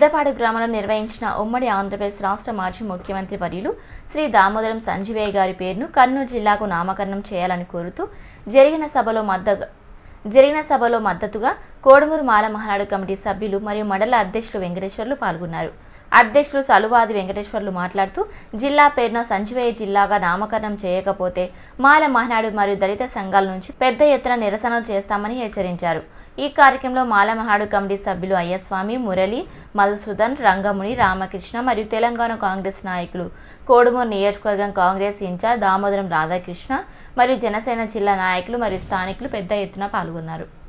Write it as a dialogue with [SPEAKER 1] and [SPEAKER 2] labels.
[SPEAKER 1] పెద్దపాడు గ్రామంలో నిర్వహించిన ఉమ్మడి ఆంధ్రప్రదేశ్ రాష్ట్ర మాజీ ముఖ్యమంత్రి వర్యులు శ్రీ దామోదరం సంజీవయ్య గారి పేరును కర్నూలు జిల్లాకు నామకరణం చేయాలని కోరుతూ జరిగిన సభలో మద్దతు జరిగిన సభలో మద్దతుగా కోడుమూరు మాల మహానాడు కమిటీ సభ్యులు మరియు మండల అధ్యక్షులు వెంకటేశ్వర్లు పాల్గొన్నారు అధ్యక్షులు సలువాది వెంకటేశ్వర్లు మాట్లాడుతూ జిల్లా పేరును సంజీవయ్య జిల్లాగా నామకరణం చేయకపోతే మాల మహానాడు మరియు దళిత సంఘాల నుంచి పెద్ద ఎత్తున నిరసనలు చేస్తామని హెచ్చరించారు ఈ కార్యక్రమంలో మాల మహానాడు కమిటీ సభ్యులు అయ్యస్వామి మురళి మధుసూదన్ రంగముని రామకృష్ణ మరియు తెలంగాణ కాంగ్రెస్ నాయకులు కోడుమూరు నియోజకవర్గం కాంగ్రెస్ ఇన్ఛార్జ్ దామోదరం రాధాకృష్ణ మరియు జనసేన జిల్లా నాయకులు మరియు స్థానికులు పెద్ద ఎత్తున పాల్గొన్నారు